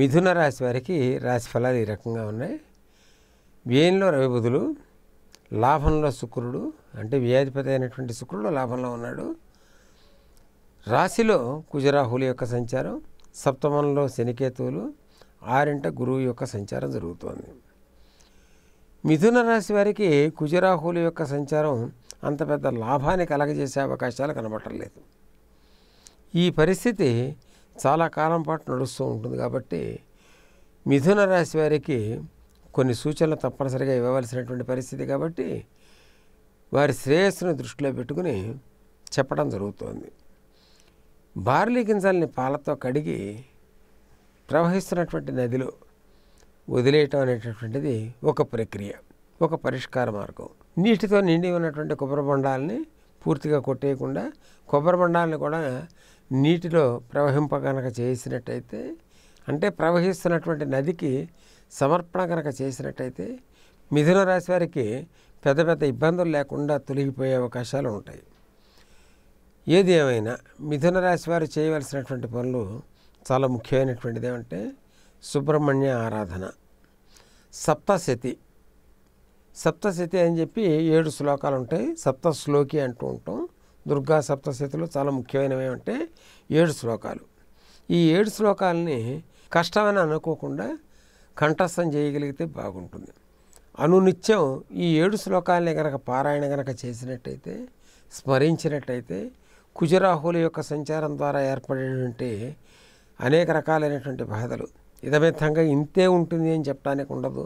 మిథున రాశి వారికి రాశి ఫలాలు ఈ రకంగా ఉన్నాయి వ్యయంలో రవి బుధులు లాభంలో శుక్రుడు అంటే వ్యాధిపతి అయినటువంటి శుక్రుడు లాభంలో ఉన్నాడు రాశిలో కుజరాహుల యొక్క సంచారం సప్తమంలో శనికేతువులు ఆరింట గురువు యొక్క సంచారం జరుగుతోంది మిథున రాశి వారికి కుజరాహుల యొక్క సంచారం అంత పెద్ద లాభాన్ని కలగజేసే అవకాశాలు కనబడలేదు ఈ పరిస్థితి చాలా కాలం పాటు నడుస్తూ ఉంటుంది కాబట్టి మిథున రాశి వారికి కొన్ని సూచనలు తప్పనిసరిగా ఇవ్వవలసినటువంటి పరిస్థితి కాబట్టి వారి శ్రేయస్సును దృష్టిలో పెట్టుకుని చెప్పడం జరుగుతోంది బార్లీ గింజల్ని పాలతో కడిగి ప్రవహిస్తున్నటువంటి నదిలో వదిలేయటం అనేటటువంటిది ఒక ప్రక్రియ ఒక పరిష్కార మార్గం నీటితో నిండి ఉన్నటువంటి కొబ్బరి బొండాలని పూర్తిగా కొట్టేయకుండా కొబ్బరి బొండాలని కూడా నీటిలో ప్రవహింప కనుక చేసినట్టయితే అంటే ప్రవహిస్తున్నటువంటి నదికి సమర్పణ కనుక చేసినట్టయితే మిథున రాశి వారికి పెద్ద పెద్ద ఇబ్బందులు లేకుండా తొలగిపోయే అవకాశాలు ఉంటాయి ఏది ఏమైనా మిథున రాశి వారు చేయవలసినటువంటి పనులు చాలా ముఖ్యమైనటువంటిది ఏమంటే సుబ్రహ్మణ్య ఆరాధన సప్తశతి సప్తశతి అని చెప్పి ఏడు శ్లోకాలు ఉంటాయి సప్త శ్లోకి అంటూ ఉంటాం దుర్గా సప్తశతిలో చాలా ముఖ్యమైనవి ఏమంటే ఏడు శ్లోకాలు ఈ ఏడు శ్లోకాలని కష్టమని అనుకోకుండా కంఠస్థం చేయగలిగితే బాగుంటుంది అనునిత్యం ఈ ఏడు శ్లోకాలని కనుక పారాయణ కనుక చేసినట్టయితే స్మరించినట్టయితే కుజరాహుల యొక్క సంచారం ద్వారా ఏర్పడేటువంటి అనేక రకాలైనటువంటి బాధలు ఇదమిత్తంగా ఇంతే ఉంటుంది అని చెప్పడానికి ఉండదు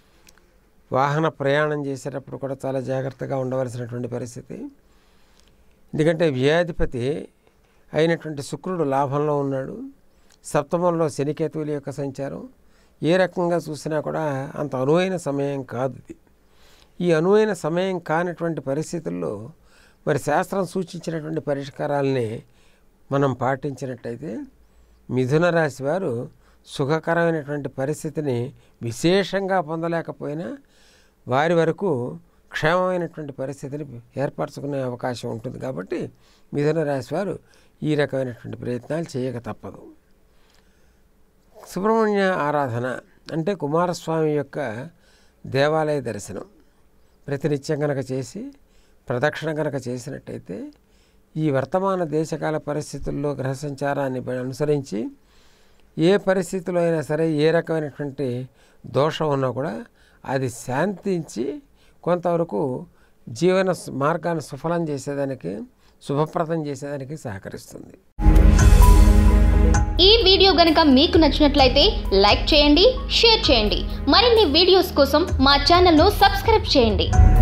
వాహన ప్రయాణం చేసేటప్పుడు కూడా చాలా జాగ్రత్తగా ఉండవలసినటువంటి పరిస్థితి ఎందుకంటే వ్యాధిపతి అయినటువంటి శుక్రుడు లాభంలో ఉన్నాడు సప్తమంలో శనికేతువుల యొక్క సంచారం ఏ రకంగా చూసినా కూడా అంత అనువైన సమయం కాదు ఇది ఈ అనువైన సమయం కానటువంటి పరిస్థితుల్లో మరి శాస్త్రం సూచించినటువంటి పరిష్కారాలని మనం పాటించినట్టయితే మిథున రాశి వారు సుఖకరమైనటువంటి పరిస్థితిని విశేషంగా పొందలేకపోయినా వారి వరకు క్షేమమైనటువంటి పరిస్థితిని ఏర్పరచుకునే అవకాశం ఉంటుంది కాబట్టి మిథున రాశి వారు ఈ రకమైనటువంటి ప్రయత్నాలు చేయక తప్పదు సుబ్రహ్మణ్య ఆరాధన అంటే కుమారస్వామి యొక్క దేవాలయ దర్శనం ప్రతినిత్యం కనుక చేసి ప్రదక్షిణ కనుక చేసినట్టయితే ఈ వర్తమాన దేశకాల పరిస్థితుల్లో గ్రహ సంచారాన్ని బ- అనుసరించి ఏ పరిస్థితిలో అయినా సరే ఏ రకమైనటువంటి దోషం ఉన్నా కూడా అది శాంతించి కొంతవరకు జీవన స్- మార్గాన్ని సుఫలం చేసేదానికి శుభప్రదం చేసేదానికి సహకరిస్తుంది ఈ వీడియో గనుక మీకు నచ్చినట్లయితే లైక్ చేయండి షేర్ చేయండి మరిన్ని వీడియోస్ కోసం మా ఛానల్ను సబ్స్క్రైబ్ చేయండి